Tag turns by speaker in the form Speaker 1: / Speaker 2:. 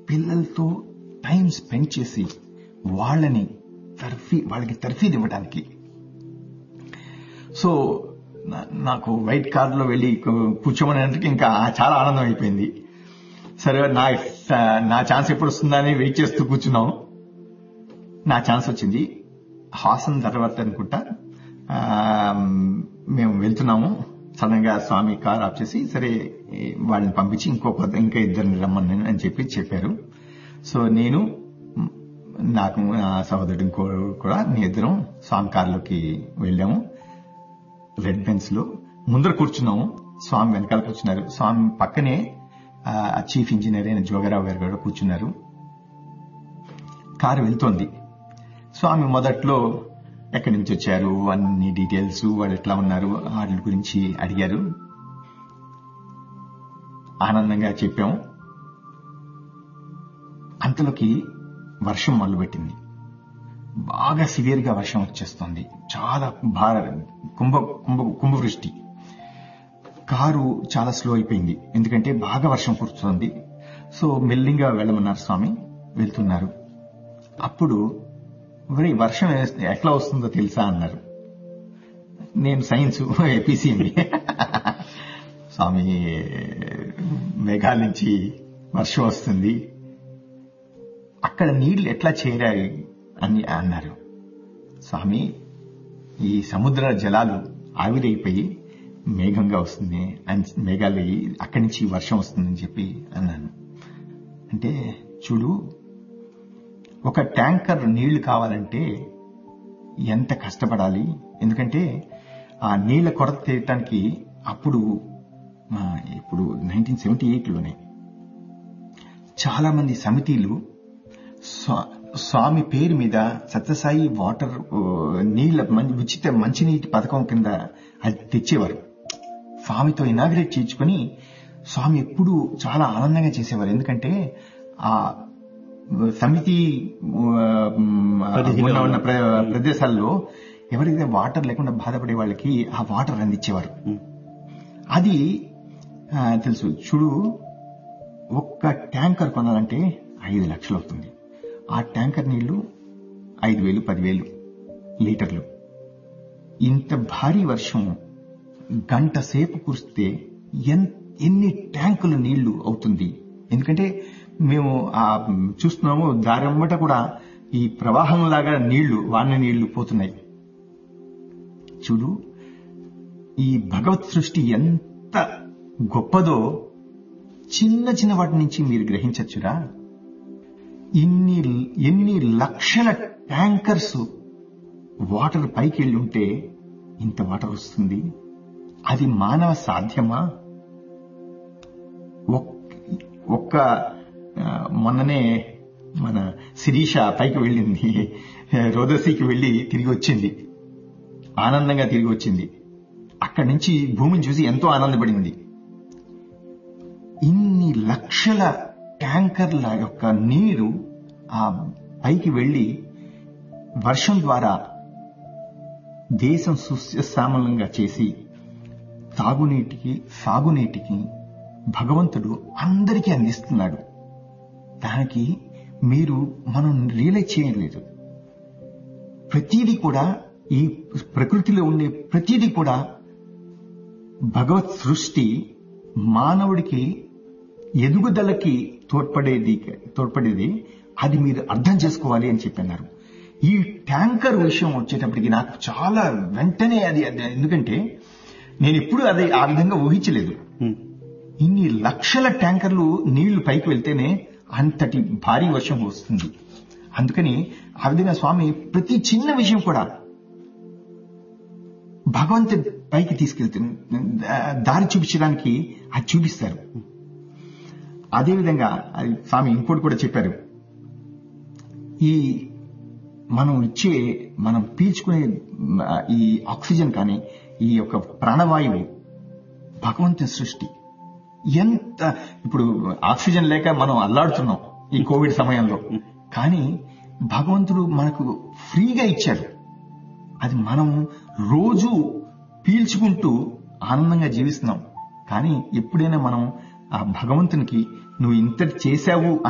Speaker 1: పిల్లలతో time spend చేసి వాళ్ళని తర్ఫీ వాళ్ళకి తర్ఫీదు ఇవ్వడానికి సో నా- నాకు వైట్ కార్లో వెళ్ళి కూ- కూర్చోమనేందుకు ఇంకా చాలా ఆనందం అయిపోయింది సరే నా నా ఛాన్స్ ఎప్పుడు వస్తుందని వెయిట్ చేస్తూ కూర్చున్నాం నా ఛాన్స్ వచ్చింది హాసన్ తర్వాత అనుకుంటా ఆ, మేము వెళ్తున్నాము సడన్ గా స్వామి కార్ ఆఫ్ చేసి సరే ఏ, వాళ్ళని పంపించి ఇంకొక ఇంకా ఇద్దరిని రమ్మని అని చెప్పి చెప్పారు సో నేను మ్, నాకు నా సహోదరుడు ఇంకో కూడా మీ ఇద్దరం స్వామి కార్లోకి వెళ్ళాము రెడ్ బెన్స్ లో ముందర కూర్చున్నాము స్వామి వెనకాల కూర్చున్నారు స్వామి పక్కనే ఆ, చీఫ్ ఇంజనీర్ అయిన జోగరావు గారు కూడా కూర్చున్నారు కారు వెళ్తోంది స్వామి మొదట్లో ఎక్కడి నుంచి వచ్చారు అన్ని డీటెయిల్స్ వాళ్ళు ఎట్లా ఉన్నారు వాటి గురించి అడిగారు ఆనందంగా చెప్పాము అంతలోకి వర్షం మొదలుపెట్టింది బాగా సివియర్ గా వర్షం వచ్చేస్తుంది చాలా భార కుంభ కుంభ కుంభవృష్టి కారు చాలా స్లో అయిపోయింది ఎందుకంటే బాగా వర్షం కురుస్తుంది సో మెల్లింగా వెళ్ళమన్నారు స్వామి వెళ్తున్నారు అప్పుడు మరి వర్షం వేస్తే ఎట్లా వస్తుందో తెలుసా అన్నారు నేను సైన్స్ ఏపీసీఎంబి స్వామి మేఘాల నుంచి వర్షం వస్తుంది అక్కడ నీళ్లు ఎట్లా చేరాయి అని అన్నారు స్వామి ఈ సముద్ర జలాలు ఆవిరైపోయి మేఘంగా వస్తుంది అని మేఘాలు అయ్యి అక్కడి నుంచి వర్షం వస్తుందని చెప్పి అన్నాను అంటే చూడు ఒక ట్యాంకర్ నీళ్లు కావాలంటే ఎంత కష్టపడాలి ఎందుకంటే ఆ నీళ్ల కొరత తీయటానికి అప్పుడు ఆ, ఇప్పుడు నైన్టీన్ సెవెంటీ ఎయిట్లోనే చాలా మంది సమితిలు స్వా- స్వామి పేరు మీద సత్యసాయి వాటర్ ఓ, నీళ్ల మం- ఉచిత మంచినీటి పథకం కింద అది తెచ్చేవారు స్వామితో ఇనాగ్రేట్ చేయించుకొని స్వామి ఎప్పుడు చాలా ఆనందంగా చేసేవారు ఎందుకంటే ఆ సమితి ఆ,
Speaker 2: పరిధిలో
Speaker 1: ఉన్న- ఉన్న
Speaker 2: ఉన్న
Speaker 1: ప్ర- ప్రదేశాల్లో ఎవరైతే వాటర్ లేకుండా బాధపడే వాళ్ళకి ఆ వాటర్ అందించేవారు అది ఆ, తెలుసు చూడు ఒక్క ట్యాంకర్ కొనాలంటే ఐదు లక్షలు అవుతుంది ఆ ట్యాంకర్ నీళ్లు ఐదు వేలు పదివేలు లీటర్లు ఇంత భారీ వర్షం గంట సేపు కురిస్తే ఎన్- ఎన్ని ట్యాంకుల నీళ్లు అవుతుంది ఎందుకంటే మేము ఆ చూస్తున్నాము దారెమ్మట కూడా ఈ ప్రవాహం లాగా నీళ్లు వాన నీళ్లు పోతున్నాయి చూడు ఈ భగవత్ సృష్టి ఎంత గొప్పదో చిన్న చిన్న వాటి నుంచి మీరు గ్రహించచ్చురా ఇన్ని ఎన్ని లక్షల ట్యాంకర్స్ వాటర్ పైకి వెళ్ళి ఉంటే ఇంత వాటర్ వస్తుంది అది మానవ సాధ్యమా ఒక్- ఒక్క ఆ, మొన్ననే మన శిరీష పైకి వెళ్ళింది రోదసీకి వెళ్ళి తిరిగి వచ్చింది ఆనందంగా తిరిగి వచ్చింది అక్కడి నుంచి భూమిని చూసి ఎంతో ఆనందపడింది ఇన్ని లక్షల ట్యాంకర్ల యొక్క నీరు ఆ పైకి వెళ్లి వర్షం ద్వారా దేశం సుస్యశ్యామలంగా చేసి తాగునీటికి సాగునీటికి భగవంతుడు అందరికీ అందిస్తున్నాడు దానికి మీరు మనం రియలైజ్ చేయలేదు ప్రతిదీ కూడా ఈ ప్రకృతిలో ఉండే ప్రతిదీ కూడా భగవత్ సృష్టి మానవుడికి ఎదుగుదలకి తోడ్పడేది తోడ్పడేది అది మీరు అర్థం చేసుకోవాలి అని చెప్పన్నారు ఈ ట్యాంకర్ విషయం వచ్చేటప్పటికి నాకు చాలా వెంటనే అది అది ఎందుకంటే నేను ఎప్పుడు అది ఆ విధంగా ఊహించలేదు ఇన్ని లక్షల ట్యాంకర్లు నీళ్లు పైకి వెళ్తేనే అంతటి భారీ వర్షం వస్తుంది అందుకని ఆ విధంగా స్వామి ప్రతి చిన్న విషయం కూడా భగవంతుడి పైకి తీసుకెళ్తే దారి చూపించడానికి అది చూపిస్తారు అదేవిధంగా అది స్వామి ఇంకోటి కూడా చెప్పారు ఈ మనం ఇచ్చే మనం పీల్చుకునే ఆ, ఈ ఆక్సిజన్ కానీ ఈ యొక్క ప్రాణవాయువు భగవంతుని సృష్టి ఎంత ఇప్పుడు ఆక్సిజన్ లేక మనం అల్లాడుతున్నాం ఈ కోవిడ్ సమయంలో కానీ భగవంతుడు మనకు ఫ్రీగా ఇచ్చాడు అది మనం రోజు పీల్చుకుంటూ ఆనందంగా జీవిస్తున్నాం కానీ ఎప్పుడైనా మనం ఆ భగవంతునికి నువ్వు ఇంతటి చేశావు